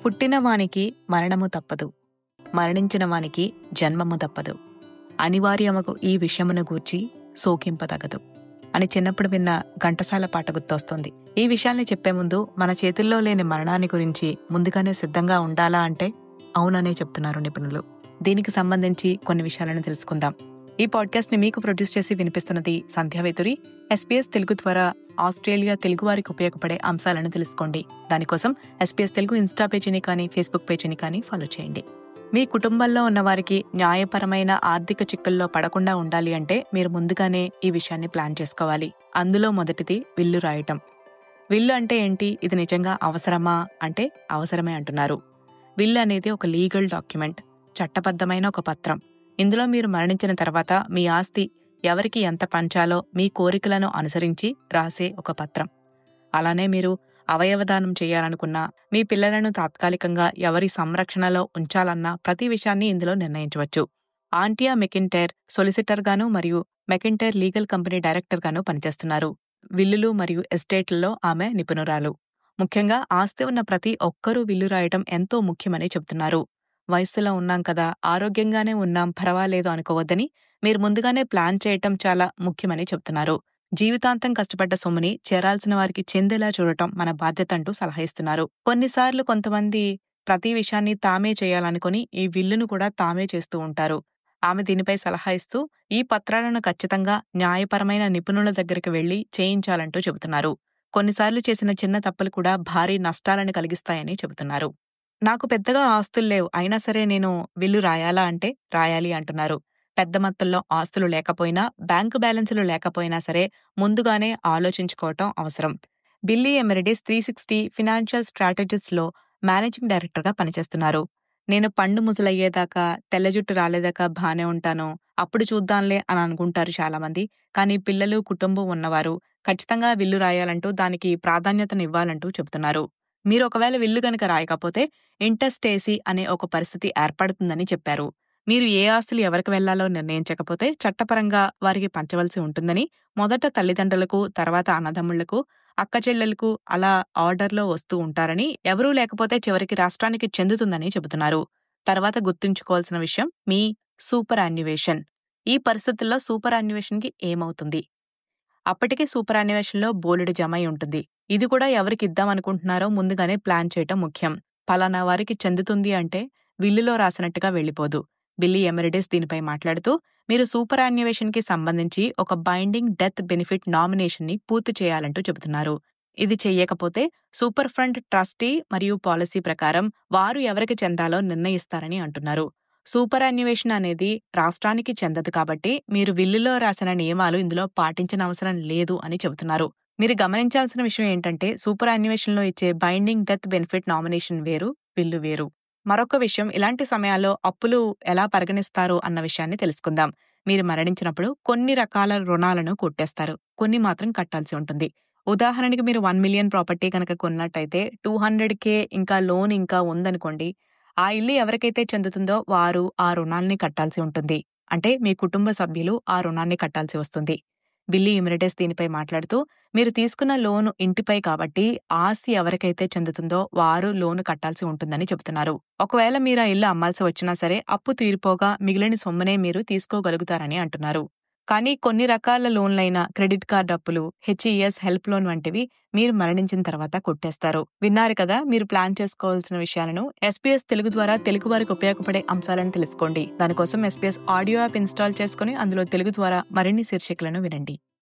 పుట్టిన వానికి మరణము తప్పదు మరణించిన వానికి జన్మము తప్పదు అనివార్యమగు ఈ విషయమును గూర్చి సోకింపతగదు అని చిన్నప్పుడు విన్న ఘంటసాల పాట గుర్తొస్తుంది ఈ విషయాల్ని చెప్పే ముందు మన చేతుల్లో లేని మరణాన్ని గురించి ముందుగానే సిద్ధంగా ఉండాలా అంటే అవుననే చెప్తున్నారు నిపుణులు దీనికి సంబంధించి కొన్ని విషయాలను తెలుసుకుందాం ఈ పాడ్కాస్ట్ ని మీకు ప్రొడ్యూస్ చేసి వినిపిస్తున్నది సంధ్యావేతురి ఎస్పీఎస్ తెలుగు ద్వారా ఆస్ట్రేలియా తెలుగు వారికి ఉపయోగపడే అంశాలను తెలుసుకోండి దానికోసం ఎస్పీఎస్ తెలుగు ఇన్స్టా పేజీని కానీ ఫేస్బుక్ పేజీని కానీ ఫాలో చేయండి మీ కుటుంబంలో ఉన్న వారికి న్యాయపరమైన ఆర్థిక చిక్కుల్లో పడకుండా ఉండాలి అంటే మీరు ముందుగానే ఈ విషయాన్ని ప్లాన్ చేసుకోవాలి అందులో మొదటిది విల్లు రాయటం విల్లు అంటే ఏంటి ఇది నిజంగా అవసరమా అంటే అవసరమే అంటున్నారు విల్లు అనేది ఒక లీగల్ డాక్యుమెంట్ చట్టబద్ధమైన ఒక పత్రం ఇందులో మీరు మరణించిన తర్వాత మీ ఆస్తి ఎవరికి ఎంత పంచాలో మీ కోరికలను అనుసరించి రాసే ఒక పత్రం అలానే మీరు అవయవదానం చేయాలనుకున్నా మీ పిల్లలను తాత్కాలికంగా ఎవరి సంరక్షణలో ఉంచాలన్న ప్రతి విషయాన్ని ఇందులో నిర్ణయించవచ్చు ఆంటియా మెకింటైర్ సొలిసిటర్ గాను మరియు మెకింటైర్ లీగల్ కంపెనీ డైరెక్టర్ గాను పనిచేస్తున్నారు విల్లులు మరియు ఎస్టేట్లలో ఆమె నిపుణురాలు ముఖ్యంగా ఆస్తి ఉన్న ప్రతి ఒక్కరూ విల్లు రాయటం ఎంతో ముఖ్యమని చెబుతున్నారు వయస్సులో ఉన్నాం కదా ఆరోగ్యంగానే ఉన్నాం పర్వాలేదు అనుకోవద్దని మీరు ముందుగానే ప్లాన్ చేయటం చాలా ముఖ్యమని చెబుతున్నారు జీవితాంతం కష్టపడ్డ సొమ్ముని చేరాల్సిన వారికి చెందేలా చూడటం మన బాధ్యత అంటూ సలహా ఇస్తున్నారు కొన్నిసార్లు కొంతమంది ప్రతి విషయాన్ని తామే చేయాలనుకుని ఈ విల్లును కూడా తామే చేస్తూ ఉంటారు ఆమె దీనిపై సలహా ఇస్తూ ఈ పత్రాలను ఖచ్చితంగా న్యాయపరమైన నిపుణుల దగ్గరికి వెళ్లి చేయించాలంటూ చెబుతున్నారు కొన్నిసార్లు చేసిన చిన్న తప్పులు కూడా భారీ నష్టాలను కలిగిస్తాయని చెబుతున్నారు నాకు పెద్దగా ఆస్తులు లేవు అయినా సరే నేను విల్లు రాయాలా అంటే రాయాలి అంటున్నారు పెద్ద మొత్తంలో ఆస్తులు లేకపోయినా బ్యాంకు బ్యాలెన్సులు లేకపోయినా సరే ముందుగానే ఆలోచించుకోవటం అవసరం Billy Emerides three sixty financial strategies లో మేనేజింగ్ డైరెక్టర్ గా పనిచేస్తున్నారు నేను పండు ముసలయ్యేదాకా తెల్ల జుట్టు రాలేదాకా బానే ఉంటాను అప్పుడు చూద్దాంలే అని అనుకుంటారు చాలా మంది కానీ పిల్లలు కుటుంబం ఉన్నవారు ఖచ్చితంగా విల్లు రాయాలంటూ దానికి ప్రాధాన్యతను ఇవ్వాలంటూ చెబుతున్నారు మీరు ఒకవేళ విల్లు గనక రాయకపోతే ఇంటర్స్టేసీ అనే ఒక పరిస్థితి ఏర్పడుతుందని చెప్పారు మీరు ఏ ఆస్తులు ఎవరికి వెళ్లాలో నిర్ణయించకపోతే చట్టపరంగా వారికి పంచవలసి ఉంటుందని మొదట తల్లిదండ్రులకు తర్వాత అన్నదమ్ముళ్లకు అక్కచెల్లెలకు అలా ఆర్డర్లో వస్తూ ఉంటారని ఎవరూ లేకపోతే చివరికి రాష్ట్రానికి చెందుతుందని చెబుతున్నారు తర్వాత గుర్తుంచుకోవాల్సిన విషయం మీ సూపర్ అన్యువేషన్ ఈ పరిస్థితుల్లో సూపర్ అన్యువేషన్కి ఏమవుతుంది అప్పటికే సూపర్ అన్యువేషన్లో బోలెడు జమై ఉంటుంది ఇది కూడా ఎవరికి ఇద్దామనుకుంటున్నారో ముందుగానే ప్లాన్ చేయటం ముఖ్యం పలానా వారికి చెందుతుంది అంటే విల్లులో రాసినట్టుగా వెళ్ళిపోదు బిల్లీ ఎమెరిడిస్ దీనిపై మాట్లాడుతూ మీరు సూపర్ యాన్యువేషన్ కి సంబంధించి ఒక బైండింగ్ డెత్ బెనిఫిట్ నామినేషన్ ని పూర్తి చేయాలంటూ చెబుతున్నారు ఇది చెయ్యకపోతే సూపర్ ఫ్రంట్ ట్రస్టీ మరియు పాలసీ ప్రకారం వారు ఎవరికి చెందాలో నిర్ణయిస్తారని అంటున్నారు సూపర్ అన్యువేషన్ అనేది రాష్ట్రానికి చెందదు కాబట్టి మీరు విల్లులో రాసిన నియమాలు ఇందులో పాటించిన అవసరం లేదు అని చెబుతున్నారు మీరు గమనించాల్సిన విషయం ఏంటంటే సూపర్ అన్యువేషన్ లో ఇచ్చే బైండింగ్ డెత్ బెనిఫిట్ నామినేషన్ వేరు విల్లు వేరు మరొక విషయం ఇలాంటి సమయాల్లో అప్పులు ఎలా పరిగణిస్తారు అన్న విషయాన్ని తెలుసుకుందాం మీరు మరణించినప్పుడు కొన్ని రకాల రుణాలను కొట్టేస్తారు కొన్ని మాత్రం కట్టాల్సి ఉంటుంది ఉదాహరణకి మీరు వన్ మిలియన్ ప్రాపర్టీ కనుక కొన్నట్టయితే టూ హండ్రెడ్ కే ఇంకా లోన్ ఇంకా ఉందనుకోండి ఆ ఇల్లు ఎవరికైతే చెందుతుందో వారు ఆ రుణాల్ని కట్టాల్సి ఉంటుంది అంటే మీ కుటుంబ సభ్యులు ఆ రుణాన్ని కట్టాల్సి వస్తుంది బిల్లీ ఇమిరిటెస్ దీనిపై మాట్లాడుతూ మీరు తీసుకున్న లోను ఇంటిపై కాబట్టి ఆస్తి ఎవరికైతే చెందుతుందో వారు లోను కట్టాల్సి ఉంటుందని చెబుతున్నారు ఒకవేళ మీరు ఆ ఇల్లు అమ్మాల్సి వచ్చినా సరే అప్పు తీరిపోగా మిగిలిన సొమ్మునే మీరు తీసుకోగలుగుతారని అంటున్నారు కానీ కొన్ని రకాల లోన్లైన క్రెడిట్ కార్డ్ అప్పులు హెచ్ఈఎస్ హెల్ప్ లోన్ వంటివి మీరు మరణించిన తర్వాత కొట్టేస్తారు విన్నారు కదా మీరు ప్లాన్ చేసుకోవాల్సిన విషయాలను ఎస్పీఎస్ తెలుగు ద్వారా తెలుగు వారికి ఉపయోగపడే అంశాలను తెలుసుకోండి దానికోసం ఎస్పీఎస్ ఆడియో యాప్ ఇన్స్టాల్ చేసుకుని అందులో తెలుగు ద్వారా మరిన్ని శీర్షికలను వినండి